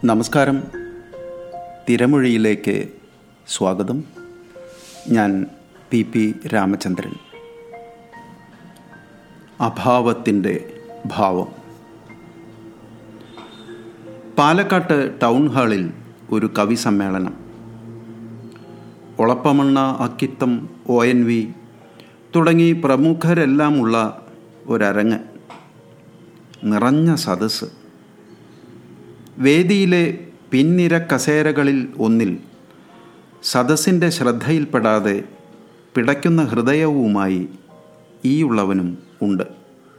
നമസ്കാരം തിരമൊഴിയിലേക്ക് സ്വാഗതം ഞാൻ പി പി രാമചന്ദ്രൻ അഭാവത്തിൻ്റെ ഭാവം പാലക്കാട്ട് ടൗൺ ഹാളിൽ ഒരു കവി സമ്മേളനം Olappamanna Akkitham O N V തുടങ്ങി പ്രമുഖരെല്ലാമുള്ള ഒരരങ്ങ് നിറഞ്ഞ സദസ്സ് വേദിയിലെ പിൻനിര കസേരകളിൽ ഒന്നിൽ സദസ്സിൻ്റെ ശ്രദ്ധയിൽപ്പെടാതെ പിടയ്ക്കുന്ന ഹൃദയവുമായി ഈയുള്ളവനും ഉണ്ട്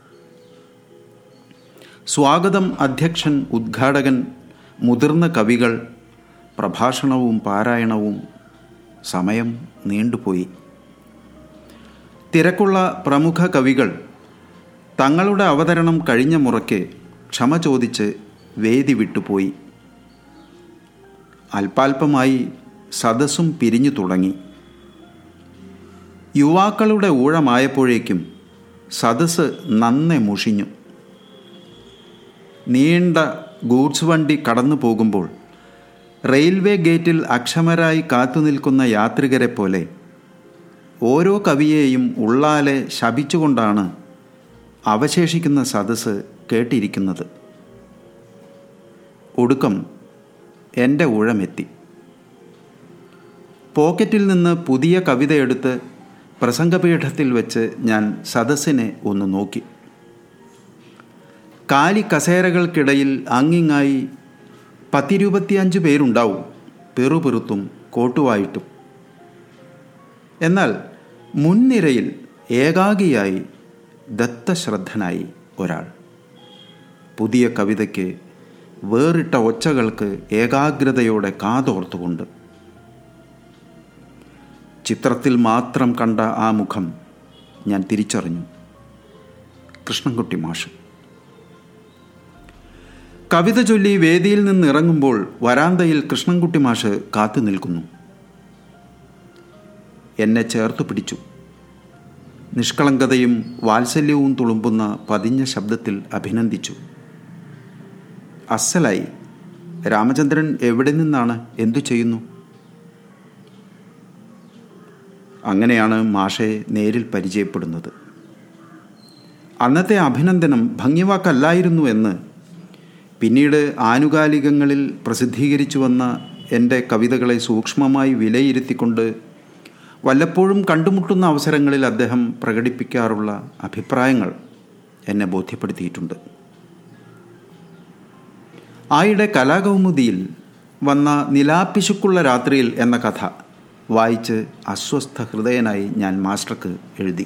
സ്വാഗതം അധ്യക്ഷൻ ഉദ്ഘാടകൻ മുതിർന്ന കവികൾ പ്രഭാഷണവും പാരായണവും സമയം നീണ്ടുപോയി തിരക്കുള്ള പ്രമുഖ കവികൾ തങ്ങളുടെ അവതരണം കഴിഞ്ഞ മുറയ്ക്ക് ക്ഷമ ചോദിച്ച് വേദി വിട്ടുപോയി അല്പാൽപമായി സദസ്സും പിരിഞ്ഞു തുടങ്ങി യുവാക്കളുടെ ഊഴമായപ്പോഴേക്കും സദസ്സ് നന്നെ മുഷിഞ്ഞു നീണ്ട ഗൂഡ്സ് വണ്ടി കടന്നു പോകുമ്പോൾ റെയിൽവേ ഗേറ്റിൽ അക്ഷമരായി കാത്തുനിൽക്കുന്ന യാത്രികരെ പോലെ ഓരോ കവിയെയും ഉള്ളാലെ ശപിച്ചുകൊണ്ടാണ് അവശേഷിക്കുന്ന സദസ്സ് കേട്ടിരിക്കുന്നത് ഒടുക്കം എൻ്റെ ഊഴമെത്തി പോക്കറ്റിൽ നിന്ന് പുതിയ കവിതയെടുത്ത് പ്രസംഗപീഠത്തിൽ വെച്ച് ഞാൻ സദസ്സിനെ ഒന്ന് നോക്കി കാലി കസേരകൾക്കിടയിൽ അങ്ങിങ്ങായി പത്തിരുപത്തിയഞ്ച് പേരുണ്ടാവും പെറുപെറുത്തും കോട്ടുവായിട്ടും എന്നാൽ മുൻനിരയിൽ ഏകാഗിയായി ദത്തശ്രദ്ധനായി ഒരാൾ പുതിയ കവിതയ്ക്ക് വേറിട്ട ഒച്ചകൾക്ക് ഏകാഗ്രതയോടെ കാതോർത്തുകൊണ്ട് ചിത്രത്തിൽ മാത്രം കണ്ട ആ മുഖം ഞാൻ തിരിച്ചറിഞ്ഞു കൃഷ്ണൻകുട്ടി മാഷ് കവിത ചൊല്ലി വേദിയിൽ നിന്ന് ഇറങ്ങുമ്പോൾ വരാന്തയിൽ കൃഷ്ണൻകുട്ടി മാഷ് കാത്തു നിൽക്കുന്നു എന്നെ ചേർത്തു പിടിച്ചു നിഷ്കളങ്കതയും വാത്സല്യവും തുളുമ്പുന്ന പതിഞ്ഞ ശബ്ദത്തിൽ അഭിനന്ദിച്ചു അസലായി രാമചന്ദ്രൻ എവിടെ നിന്നാണ് എന്തു ചെയ്യുന്നു അങ്ങനെയാണ് മാഷെ നേരിൽ പരിചയപ്പെടുന്നത് അന്നത്തെ അഭിനന്ദനം ഭംഗിവാക്കല്ലായിരുന്നു എന്ന് പിന്നീട് ആനുകാലികങ്ങളിൽ പ്രസിദ്ധീകരിച്ചു വന്ന എൻ്റെ കവിതകളെ സൂക്ഷ്മമായി വിലയിരുത്തിക്കൊണ്ട് വല്ലപ്പോഴും കണ്ടുമുട്ടുന്ന അവസരങ്ങളിൽ അദ്ദേഹം പ്രകടിപ്പിക്കാറുള്ള അഭിപ്രായങ്ങൾ എന്നെ ബോധ്യപ്പെടുത്തിയിട്ടുണ്ട് ആയിടെ കലാകൗമുദിയിൽ വന്ന നിലാപ്പിശുക്കുള്ള രാത്രിയിൽ എന്ന കഥ വായിച്ച് അസ്വസ്ഥ ഹൃദയനായി ഞാൻ മാസ്റ്റർക്ക് എഴുതി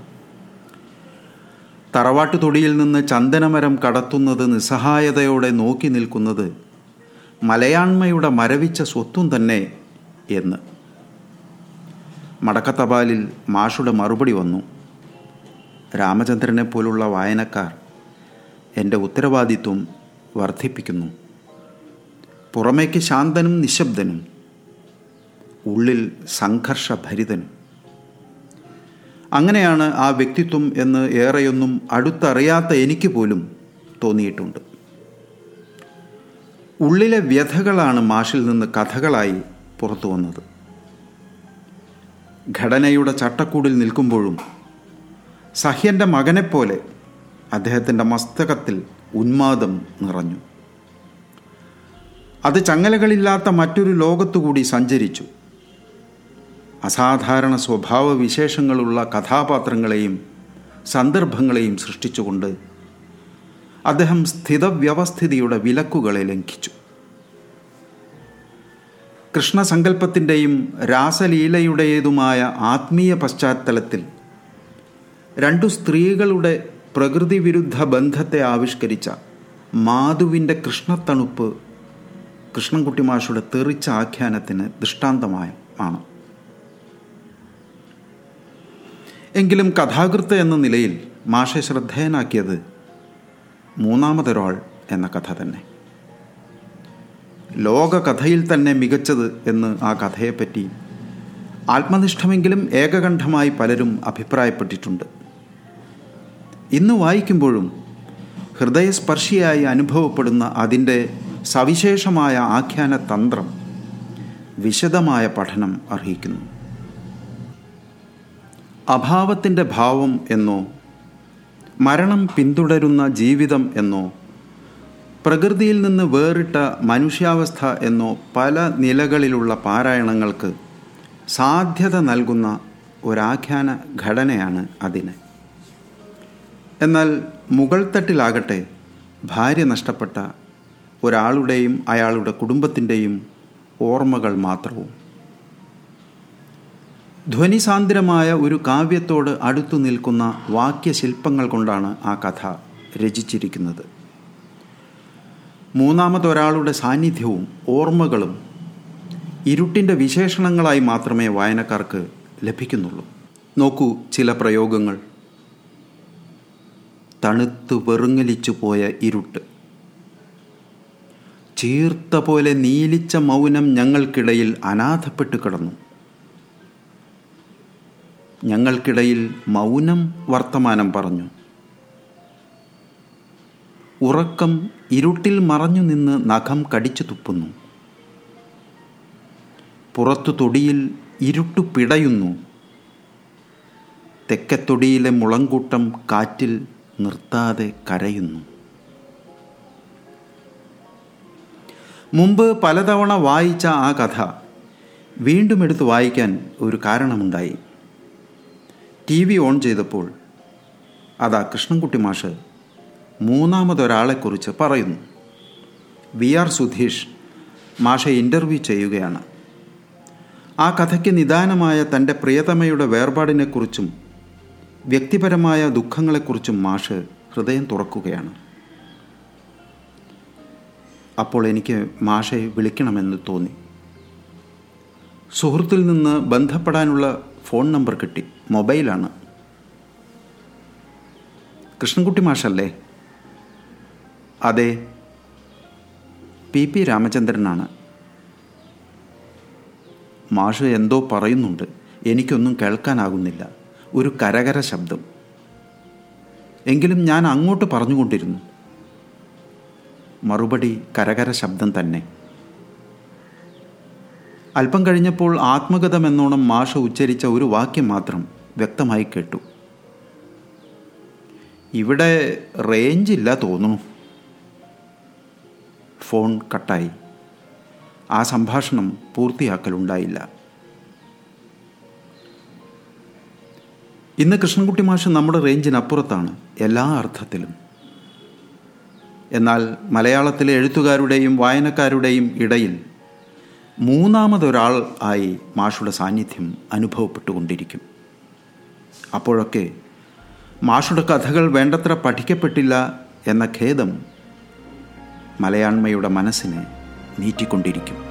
തറവാട്ടുതൊടിയിൽ നിന്ന് ചന്ദനമരം കടത്തുന്നത് നിസ്സഹായതയോടെ നോക്കി നിൽക്കുന്നത് മലയാണ്മയുടെ മരവിച്ച സ്വത്തും തന്നെ എന്ന് മടക്കത്തപാലിൽ മാഷുടെ മറുപടി വന്നു രാമചന്ദ്രനെ പോലുള്ള വായനക്കാർ എൻ്റെ ഉത്തരവാദിത്വം വർദ്ധിപ്പിക്കുന്നു പുറമേക്ക് ശാന്തനും നിശബ്ദനും ഉള്ളിൽ സംഘർഷഭരിതനും അങ്ങനെയാണ് ആ വ്യക്തിത്വം എന്ന് ഏറെയൊന്നും അടുത്തറിയാത്ത എനിക്ക് പോലും തോന്നിയിട്ടുണ്ട് ഉള്ളിലെ വ്യഥകളാണ് മാഷിൽ നിന്ന് കഥകളായി പുറത്തു വന്നത് ഘടനയുടെ ചട്ടക്കൂടിൽ നിൽക്കുമ്പോഴും സഹ്യൻ്റെ മകനെപ്പോലെ അദ്ദേഹത്തിൻ്റെ മസ്തകത്തിൽ ഉന്മാദം നിറഞ്ഞു അത് ചങ്ങലകളില്ലാത്ത മറ്റൊരു ലോകത്തുകൂടി സഞ്ചരിച്ചു അസാധാരണ സ്വഭാവ വിശേഷങ്ങളുള്ള കഥാപാത്രങ്ങളെയും സന്ദർഭങ്ങളെയും സൃഷ്ടിച്ചുകൊണ്ട് അദ്ദേഹം സ്ഥിതവ്യവസ്ഥിതിയുടെ വിലക്കുകളെ ലംഘിച്ചു കൃഷ്ണസങ്കല്പത്തിൻ്റെയും രാസലീലയുടേതുമായ ആത്മീയ പശ്ചാത്തലത്തിൽ രണ്ടു സ്ത്രീകളുടെ പ്രകൃതി വിരുദ്ധ ബന്ധത്തെ ആവിഷ്കരിച്ച മാധുവിൻ്റെ കൃഷ്ണത്തണുപ്പ് കൃഷ്ണൻകുട്ടി മാഷുടെ തെറിച്ച ആഖ്യാനത്തിന് ദൃഷ്ടാന്തമായ ആണ് എങ്കിലും കഥാകൃത്ത് എന്ന നിലയിൽ മാഷെ ശ്രദ്ധേയനാക്കിയത് മൂന്നാമതൊരാൾ എന്ന കഥ തന്നെ ലോകകഥയിൽ തന്നെ മികച്ചത് എന്ന് ആ കഥയെപ്പറ്റി ആത്മനിഷ്ഠമെങ്കിലും ഏകകണ്ഠമായി പലരും അഭിപ്രായപ്പെട്ടിട്ടുണ്ട് ഇന്ന് വായിക്കുമ്പോഴും ഹൃദയസ്പർശിയായി അനുഭവപ്പെടുന്ന അതിൻ്റെ സവിശേഷമായ ആഖ്യാന തന്ത്രം വിശദമായ പഠനം അർഹിക്കുന്നു അഭാവത്തിൻ്റെ ഭാവം എന്നോ മരണം പിന്തുടരുന്ന ജീവിതം എന്നോ പ്രകൃതിയിൽ നിന്ന് വേറിട്ട മനുഷ്യാവസ്ഥ എന്നോ പല നിലകളിലുള്ള പാരായണങ്ങൾക്ക് സാധ്യത നൽകുന്ന ഒരാഖ്യാന ഘടനയാണ് അതിന് എന്നാൽ മുകൾ തട്ടിലാകട്ടെ ഭാര്യ നഷ്ടപ്പെട്ട ഒരാളുടെയും അയാളുടെ കുടുംബത്തിൻ്റെയും ഓർമ്മകൾ മാത്രവും ധ്വനിസാന്ദ്രമായ ഒരു കാവ്യത്തോട് അടുത്തു നിൽക്കുന്ന വാക്യശില്പങ്ങൾ കൊണ്ടാണ് ആ കഥ രചിച്ചിരിക്കുന്നത് മൂന്നാമതൊരാളുടെ സാന്നിധ്യവും ഓർമ്മകളും ഇരുട്ടിൻ്റെ വിശേഷണങ്ങളായി മാത്രമേ വായനക്കാർക്ക് ലഭിക്കുന്നുള്ളൂ നോക്കൂ ചില പ്രയോഗങ്ങൾ തണുത്തു വെറുങ്ങലിച്ചു പോയ ഇരുട്ട് ചീർത്ത പോലെ നീലിച്ച മൗനം ഞങ്ങൾക്കിടയിൽ അനാഥപ്പെട്ടു കിടന്നു ഞങ്ങൾക്കിടയിൽ മൗനം വർത്തമാനം പറഞ്ഞു ഉറക്കം ഇരുട്ടിൽ മറഞ്ഞു നിന്ന് നഖം കടിച്ചു തുപ്പുന്നു പുറത്തു തൊടിയിൽ ഇരുട്ടു പിടയുന്നു തെക്കത്തൊടിയിലെ മുളങ്കൂട്ടം കാറ്റിൽ നിർത്താതെ കരയുന്നു മുമ്പ് പലതവണ വായിച്ച ആ കഥ വീണ്ടും എടുത്ത് വായിക്കാൻ ഒരു കാരണമുണ്ടായി ടി വി ഓൺ ചെയ്തപ്പോൾ അതാ കൃഷ്ണൻകുട്ടി മാഷ് മൂന്നാമതൊരാളെക്കുറിച്ച് പറയുന്നു വി ആർ സുധീഷ് മാഷെ ഇൻ്റർവ്യൂ ചെയ്യുകയാണ് ആ കഥയ്ക്ക് നിദാനമായ തൻ്റെ പ്രിയതമയുടെ വേർപാടിനെക്കുറിച്ചും വ്യക്തിപരമായ ദുഃഖങ്ങളെക്കുറിച്ചും മാഷ് ഹൃദയം തുറക്കുകയാണ് അപ്പോൾ എനിക്ക് മാഷെ വിളിക്കണമെന്ന് തോന്നി സുഹൃത്തിൽ നിന്ന് ബന്ധപ്പെടാനുള്ള ഫോൺ നമ്പർ കിട്ടി മൊബൈലാണ് കൃഷ്ണൻകുട്ടി മാഷല്ലേ അതെ പി പി രാമചന്ദ്രനാണ് മാഷ് എന്തോ പറയുന്നുണ്ട് എനിക്കൊന്നും കേൾക്കാനാകുന്നില്ല ഒരു കരകര ശബ്ദം എങ്കിലും ഞാൻ അങ്ങോട്ട് പറഞ്ഞുകൊണ്ടിരുന്നു മറുപടി കരകര ശബ്ദം തന്നെ അല്പം കഴിഞ്ഞപ്പോൾ ആത്മഗതമെന്നോണം മാഷ ഉച്ചരിച്ച ഒരു വാക്യം മാത്രം വ്യക്തമായി കേട്ടു ഇവിടെ റേഞ്ച് ഇല്ല തോന്നുന്നു ഫോൺ കട്ടായി ആ സംഭാഷണം പൂർത്തിയാക്കലുണ്ടായില്ല ഇന്ന് കൃഷ്ണൻകുട്ടി മാഷ് നമ്മുടെ റേഞ്ചിനപ്പുറത്താണ് എല്ലാ അർത്ഥത്തിലും എന്നാൽ മലയാളത്തിലെ എഴുത്തുകാരുടെയും വായനക്കാരുടെയും ഇടയിൽ മൂന്നാമതൊരാൾ ആയി മാഷുടെ സാന്നിധ്യം അനുഭവപ്പെട്ടുകൊണ്ടിരിക്കും അപ്പോഴൊക്കെ മാഷുടെ കഥകൾ വേണ്ടത്ര പഠിക്കപ്പെട്ടില്ല എന്ന ഖേദം മലയാണ്മയുടെ മനസ്സിനെ നീറ്റിക്കൊണ്ടിരിക്കും